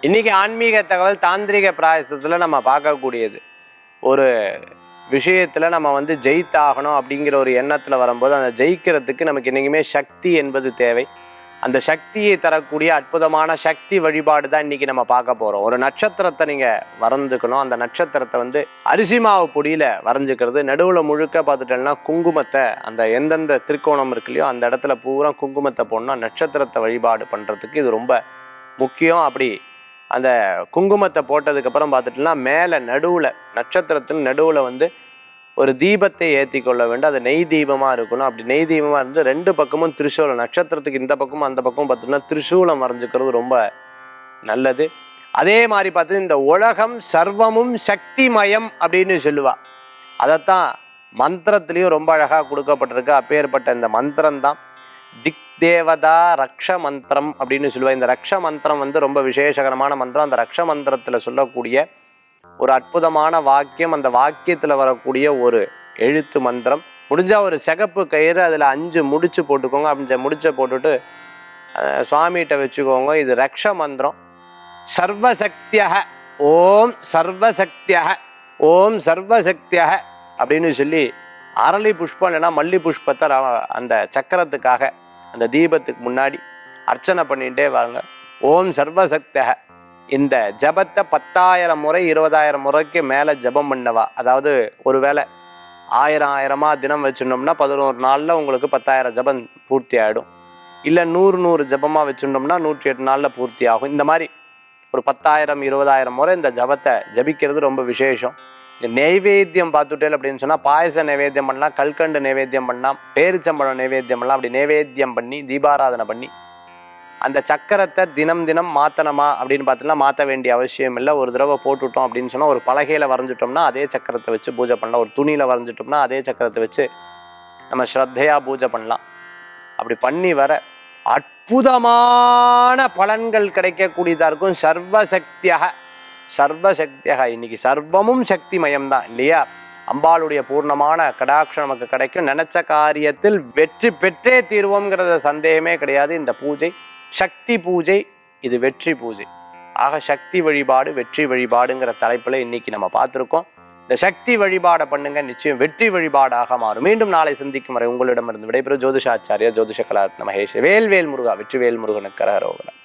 இன்னைக்கு ஆன்மீக தகவல் தாந்திரிக பிராயசத்தில் நம்ம பார்க்கக்கூடியது ஒரு விஷயத்தில் நம்ம வந்து ஜெயித்தாகணும் அப்படிங்கிற ஒரு எண்ணத்தில் வரும்போது அந்த ஜெயிக்கிறதுக்கு நமக்கு என்றைக்குமே சக்தி என்பது தேவை அந்த சக்தியை தரக்கூடிய அற்புதமான சக்தி வழிபாடு தான் இன்னைக்கு நம்ம பார்க்க போகிறோம் ஒரு நட்சத்திரத்தை நீங்கள் வரைஞ்சுக்கணும் அந்த நட்சத்திரத்தை வந்து அரிசி மாவு பொடியில் வரைஞ்சிக்கிறது நடுவில் முழுக்க பார்த்துட்டோம்னா குங்குமத்தை அந்த எந்தெந்த திருக்கோணம் இருக்கு இல்லையோ அந்த இடத்துல பூரா குங்குமத்தை போடணும் நட்சத்திரத்தை வழிபாடு பண்ணுறதுக்கு இது ரொம்ப முக்கியம் அப்படி அந்த குங்குமத்தை போட்டதுக்கப்புறம் பார்த்துட்டோம்னா மேலே நடுவில் நட்சத்திரத்தின் நடுவில் வந்து ஒரு தீபத்தை ஏற்றி கொள்ள வேண்டும் அது நெய் தீபமாக இருக்கணும் அப்படி நெய் தீபமாக இருந்து ரெண்டு பக்கமும் திரிசூலம் நட்சத்திரத்துக்கு இந்த பக்கமும் அந்த பக்கமும் பார்த்தோம்னா திரிசூலம் வரைஞ்சிக்கிறது ரொம்ப நல்லது அதே மாதிரி பார்த்து இந்த உலகம் சர்வமும் சக்திமயம் அப்படின்னு சொல்லுவா அதைத்தான் மந்திரத்திலையும் ரொம்ப அழகாக கொடுக்கப்பட்டிருக்கு அப்பேற்பட்ட இந்த மந்திரம் தான் திக் தேவதா ரக்ஷ மந்திரம் அப்படின்னு சொல்லுவா இந்த ரக்ஷ மந்திரம் வந்து ரொம்ப விசேஷகரமான மந்திரம் அந்த ரக்ஷ மந்திரத்தில் சொல்லக்கூடிய ஒரு அற்புதமான வாக்கியம் அந்த வாக்கியத்தில் வரக்கூடிய ஒரு எழுத்து மந்திரம் முடிஞ்சா ஒரு சிகப்பு கயிறு அதில் அஞ்சு முடிச்சு போட்டுக்கோங்க அப்படி முடிச்சை போட்டுட்டு அஹ், சுவாமிகிட்ட வச்சுக்கோங்க இது ரக்ஷ மந்திரம் சர்வசக்தியக ஓம் சர்வசக்தியக ஓம் சர்வசக்தியக அப்படின்னு சொல்லி அரளி புஷ்பம் இல்லைன்னா மல்லி புஷ்பத்தை ர- அந்த சக்கரத்துக்காக அந்த தீபத்துக்கு முன்னாடி அர்ச்சனை பண்ணிகிட்டே வாங்க ஓம் சர்வசக்தியக இந்த ஜபத்தை பத்தாயிரம் முறை இருபதாயிரம் முறைக்கு மேலே ஜபம் பண்ணவா அதாவது ஒருவேளை ஆயிரம் ஆயிரமா தினம் வச்சுட்டோம்னா பதினோரு நாளில் உங்களுக்கு பத்தாயிரம் ஜபம் பூர்த்தி ஆகிடும் இல்லை நூறு நூறு ஜபமாக வச்சுட்டோம்னா நூற்றி எட்டு நாளில் பூர்த்தி ஆகும் இந்த மாதிரி ஒரு பத்தாயிரம் இருபதாயிரம் முறை இந்த ஜபத்தை ஜபிக்கிறது ரொம்ப விசேஷம் இந்த நெய்வேத்தியம் பார்த்துட்டேல் அப்படின்னு சொன்னால் பாயச நைவேத்தியம் பண்ணலாம் கல்கண்டு நைவேத்தியம் பண்ணலாம் பேரிச்சம்பழம் நைவேத்தியம் பண்ணலாம் அப்படி நைவேத்தியம் பண்ணி தீபாராதனை பண்ணி அந்த சக்கரத்தை தினம் தினம் மாற்றணுமா அப்படின்னு பார்த்தோம்னா மாற்ற வேண்டிய அவசியம் இல்லை ஒரு தடவை போட்டுட்டோம் அப்படின்னு சொன்னால் ஒரு பலகையில் வரைஞ்சிட்டோம்னா அதே சக்கரத்தை வச்சு பூஜை பண்ணலாம் ஒரு துணியில் வரைஞ்சிட்டோம்னா அதே சக்கரத்தை வச்சு நம்ம ஸ்ரத்தையாக பூஜை பண்ணலாம் அப்படி பண்ணி வர அற்புதமான பலன்கள் கிடைக்கக்கூடியதாக இருக்கும் சர்வசக்தியாக சர்வசக்தியாக இன்னைக்கு சர்வமும் சக்தி மயம்தான் இல்லையா அம்பாளுடைய பூர்ணமான கடாட்சம் நமக்கு கிடைக்கும் நினைச்ச காரியத்தில் வெற்றி பெற்றே தீர்வோங்கிறத சந்தேகமே கிடையாது இந்த பூஜை சக்தி பூஜை இது வெற்றி பூஜை ஆக சக்தி வழிபாடு வெற்றி வழிபாடுங்கிற தலைப்பில் இன்னைக்கு நம்ம பார்த்துருக்கோம் இந்த சக்தி வழிபாடை பண்ணுங்க நிச்சயம் வெற்றி வழிபாடாக மாறும் மீண்டும் நாளை சந்திக்கும் வரை உங்களிடமிருந்து விடைபெறும் ஜோதிஷாச்சாரியா ஜோதிஷ கலாத்ன மகேஷ் வேல்வேல் முருகா வெற்றிவேல் முருகனுக்கு கரகரோகரா